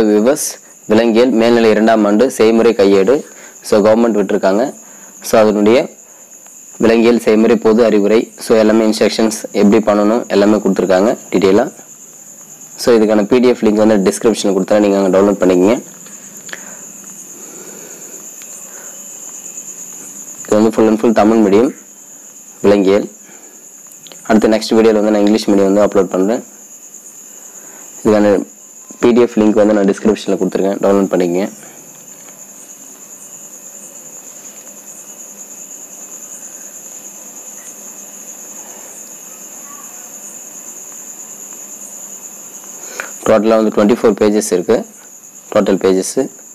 விவஸ் விலங்கியல் மேல்நிலை இரண்டாம் ஆண்டு செய்முறை கையேடு ஸோ கவர்மெண்ட் விட்டிருக்காங்க ஸோ அதனுடைய விலங்கியல் செய்முறை பொது அறிவுரை ஸோ எல்லாமே இன்ஸ்ட்ரக்ஷன்ஸ் எப்படி பண்ணணும் எல்லாமே கொடுத்துருக்காங்க டீட்டெயிலாக ஸோ இதுக்கான பிடிஎஃப் லிங்க் வந்து டிஸ்கிரிப்ஷனில் கொடுத்தா நீங்கள் அங்கே டவுன்லோட் பண்ணிக்கங்க இது வந்து full and full Tamil medium விலங்கியல் அடுத்து நெக்ஸ்ட் வீடியோவில் வந்து நான் இங்கிலீஷ் மீடியம் வந்து அப்லோட் பண்ணுறேன் இதுக்கான பிடிஎஃப் லிங்க் வந்து நான் டிஸ்கிரிப்ஷனில் கொடுத்துருக்கேன் டவுன்லோட் பண்ணிக்கங்க டோட்டலாக வந்து டுவெண்ட்டி ஃபோர் பேஜஸ் இருக்குது டோட்டல் பேஜஸ்ஸு